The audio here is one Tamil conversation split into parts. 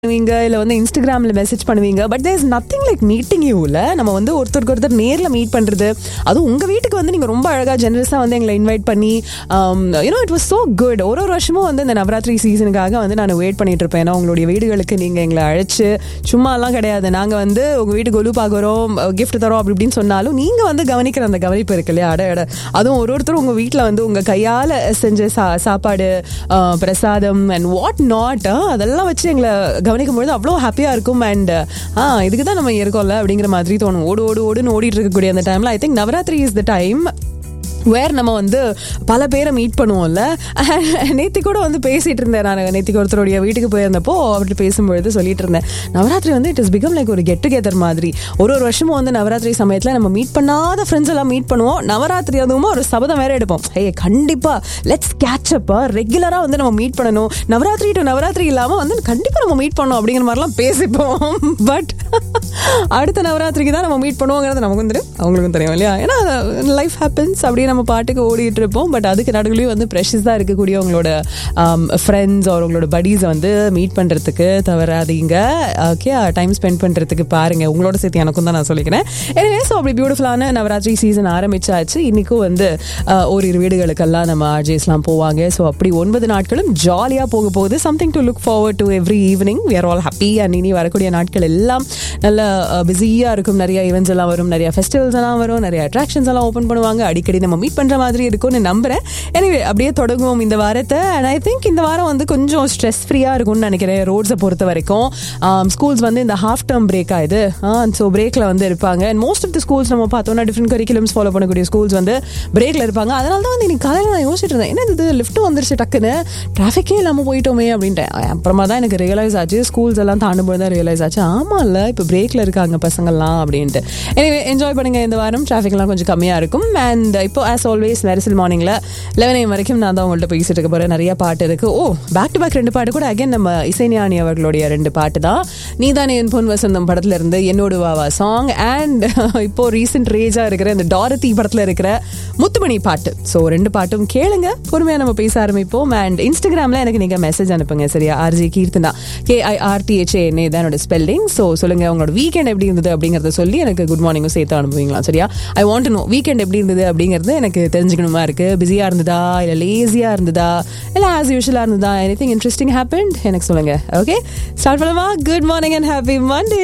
பண்ணுவீங்க இல்ல வந்து இன்ஸ்டாகிராம்ல மெசேஜ் பண்ணுவீங்க but there is nothing like meeting யூல நம்ம வந்து ஒருத்தருக்கு ஒருத்தர் நேர்ல மீட் பண்றது அதுவும் உங்க வீட்டுக்கு வந்து நீங்க ரொம்ப அழகா ஜெனரஸா வந்து எங்களை இன்வைட் பண்ணி you know it was so good ஒரு ஒரு வருஷமும் வந்து இந்த நவராத்திரி சீசனுக்காக வந்து நான் வெயிட் பண்ணிட்டு இருப்பேன் ஏன்னா உங்களுடைய வீடுகளுக்கு நீங்க எங்களை அழைச்சு சும்மா எல்லாம் கிடையாது நாங்க வந்து உங்க வீட்டுக்கு கொலு பார்க்குறோம் gift தரோம் அப்படி இப்படின்னு சொன்னாலும் நீங்க வந்து கவனிக்கிற அந்த கவனிப்பு இருக்கு இல்லையா அட அட அதுவும் ஒரு ஒருத்தரும் உங்க வீட்டில் வந்து உங்க கையால செஞ்ச சா சாப்பாடு அஹ், பிரசாதம் அண்ட் வாட் நாட் அதெல்லாம் வச்சு எங்களை கவனிக்கும் பொழுது அவ்வளோ ஹாப்பியாக இருக்கும் அண்ட் ஆ இதுக்கு தான் நம்ம இருக்கோம்ல அப்படிங்கிற மாதிரி தோணும் ஓடு ஓடு ஓடுன்னு ஓடிட்டு இருக்கக்கூடிய அந்த டைமில் I think Navaratri is the time where நம்ம வந்து பல பேரை மீட் பண்ணுவோம்ல நேத்தி கூட வந்து பேசிட்டு இருந்தேன் நான் நேத்திக்கு ஒருத்தருடைய வீட்டுக்கு போயிருந்தப்போ அவர்கிட்ட பேசும்பொழுது சொல்லிட்டு இருந்தேன் நவராத்திரி வந்து இட் இஸ் பிகம் லைக் ஒரு கெட் டுகெதர் மாதிரி ஒரு ஒரு வருஷமும் வந்து நவராத்திரி சமயத்தில் நம்ம மீட் பண்ணாத ஃப்ரெண்ட்ஸ் எல்லாம் மீட் பண்ணுவோம் நவராத்திரி அதுவும் ஒரு சபதம் வேற எடுப்போம் ஏ கண்டிப்பா லெட்ஸ் கேட்ச் அப் ரெகுலரா வந்து நம்ம மீட் பண்ணணும் நவராத்திரி டு நவராத்திரி இல்லாம வந்து கண்டிப்பா நம்ம மீட் பண்ணணும் அப்படிங்கிற மாதிரிலாம் பேசிப்போம் பட் அடுத்த நவராத்திரிக்கு தான் நம்ம மீட் பண்ணுவோங்கிறது நமக்கும் தெரியும் அவங்களுக்கும் தெரியும் இல்லையா ஏன்னா லைஃப் ஹேப்பன்ஸ் அப்படியே நம்ம பாட்டுக்கு ஓடிட்டு இருப்போம் பட் அதுக்கு நடுவுலையும் வந்து ப்ரெஷஸாக இருக்கக்கூடிய உங்களோட ஃப்ரெண்ட்ஸ் ஒரு உங்களோட buddies வந்து மீட் பண்ணுறதுக்கு தவறாதீங்க ஓகே டைம் ஸ்பெண்ட் பண்ணுறதுக்கு பாருங்க உங்களோட சேர்த்து எனக்கும் தான் நான் சொல்லிக்கிறேன் எனவே ஸோ அப்படி பியூட்டிஃபுல்லான நவராத்திரி சீசன் ஆரம்பிச்சாச்சு இன்னைக்கும் வந்து அஹ், ஓரிரு வீடுகளுக்கெல்லாம் நம்ம ஆர்ஜேஸ்லாம் போவாங்க ஸோ அப்படி ஒன்பது நாட்களும் ஜாலியாக போக போகுது something to look forward to every evening we are all happy and இனி வரக்கூடிய நாட்கள் எல்லாம் நல்ல பிஸியாக இருக்கும் நிறைய ஈவெண்ட்ஸ் எல்லாம் வரும் நிறைய ஃபெஸ்டிவல்ஸ் எல்லாம் வரும் நிறைய அட்ராக்ஷன்ஸ் எல்லாம் ஓப்பன் பண்ணுவாங்க அடிக்கடி நம்ம மீட் பண்ணுற மாதிரி இருக்கும்னு நம்புறேன் எனவே அப்படியே தொடங்குவோம் இந்த வாரத்தை அண்ட் ஐ திங்க் இந்த வாரம் வந்து கொஞ்சம் ஸ்ட்ரெஸ் ஃப்ரீயாக இருக்கும்னு நினைக்கிறேன் ரோட்ஸை பொறுத்த வரைக்கும் ஸ்கூல்ஸ் வந்து இந்த ஹாஃப் டேர்ம் பிரேக் ஆகுது ஸோ பிரேக்கில் வந்து இருப்பாங்க and most of the schools நம்ம பார்த்தோம்னா டிஃப்ரெண்ட் கரிக்குலம்ஸ் ஃபாலோ பண்ணக்கூடிய ஸ்கூல்ஸ் வந்து பிரேக்கில் இருப்பாங்க அதனால தான் வந்து இன்னைக்கு காலையில் நான் யோசிச்சுட்டு இருந்தேன் என்ன இது லிஃப்ட் வந்துருச்சு டக்குன்னு டிராஃபிக்கே இல்லாமல் போயிட்டோமே அப்படின்ட்டு அப்புறமா தான் எனக்கு ரியலைஸ் ஆச்சு ஸ்கூல்ஸ் எல்லாம் தாண்டும்போது தான் ரியலைஸ் ஆச்சு ஆமாம் இல்லை இப்போ பிரேக்கில் இருக்காங்க பசங்கள்லாம் அப்படின்ட்டு எனவே என்ஜாய் பண்ணுங்க இந்த வாரம் டிராஃபிக்லாம் கொஞ்சம் கம்மியாக இருக்கும் அண்ட் இப்போ ஆஸ் ஆல்வேஸ் மெரிசல் மார்னிங்கில் லெவன் ஏ வரைக்கும் நான் தான் உங்கள்கிட்ட பேசிட்டு இருக்க போகிறேன் நிறைய பாட்டு இருக்கு ஓ பேக் டு பேக் ரெண்டு பாட்டு கூட அகைன் நம்ம இசைஞானி அவர்களுடைய ரெண்டு பாட்டு தான் நீதானே என் பொன் வசந்தம் படத்துல இருந்து என்னோடு வாவா சாங் அண்ட் இப்போ ரீசெண்ட் ரேஜா இருக்கிற இந்த டாரதி படத்துல இருக்கிற முத்துமணி பாட்டு ஸோ ரெண்டு பாட்டும் கேளுங்க பொறுமையா நம்ம பேச ஆரம்பிப்போம் அண்ட் இன்ஸ்டாகிராம்ல எனக்கு நீங்க மெசேஜ் அனுப்புங்க சரியா RJ Keerthana K I R T H A தான் என்னோட ஸ்பெல்லிங் ஸோ சொல்லுங்க உங்களோட வீக்கெண்ட் எப்படி இருந்தது அப்படிங்கறத சொல்லி எனக்கு குட் மார்னிங்கும் சேர்த்து அனுப்புவீங்களா சரியா ஐ வாண்ட் நோ வீக்கெண்ட் எப்படி இருந்தது அப்படிங்கிறது எனக்கு தெரிஞ்சுக்கணுமா இருக்கு பிஸியா இருந்ததா இல்ல லேசியா இருந்ததா இல்ல ஆஸ் யூஷுவலா இருந்ததா எனி திங் இன்ட்ரெஸ்டிங் ஹேப்பன் எனக்கு சொல்லுங்க ஓகே ஸ்டார்ட் பண்ணலாமா good morning and happy Monday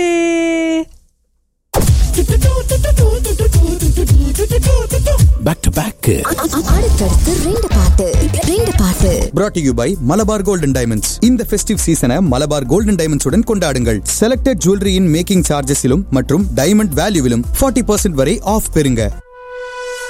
back to back அடுத்தடுத்து ரெண்டு பாட்டு ரெண்டு பாட்டு brought to you by Malabar golden diamonds இந்த ஃபெஸ்டிவ் சீசனை மலபார் கோல்டன் டைமண்ட்ஸ் உடன் கொண்டாடுங்கள் செலக்டட் ஜுவல்லரியின் மேக்கிங் சார்ஜஸிலும் மற்றும் டைமண்ட் வேல்யூவிலும் 40% வரை ஆஃப் பெறுங்க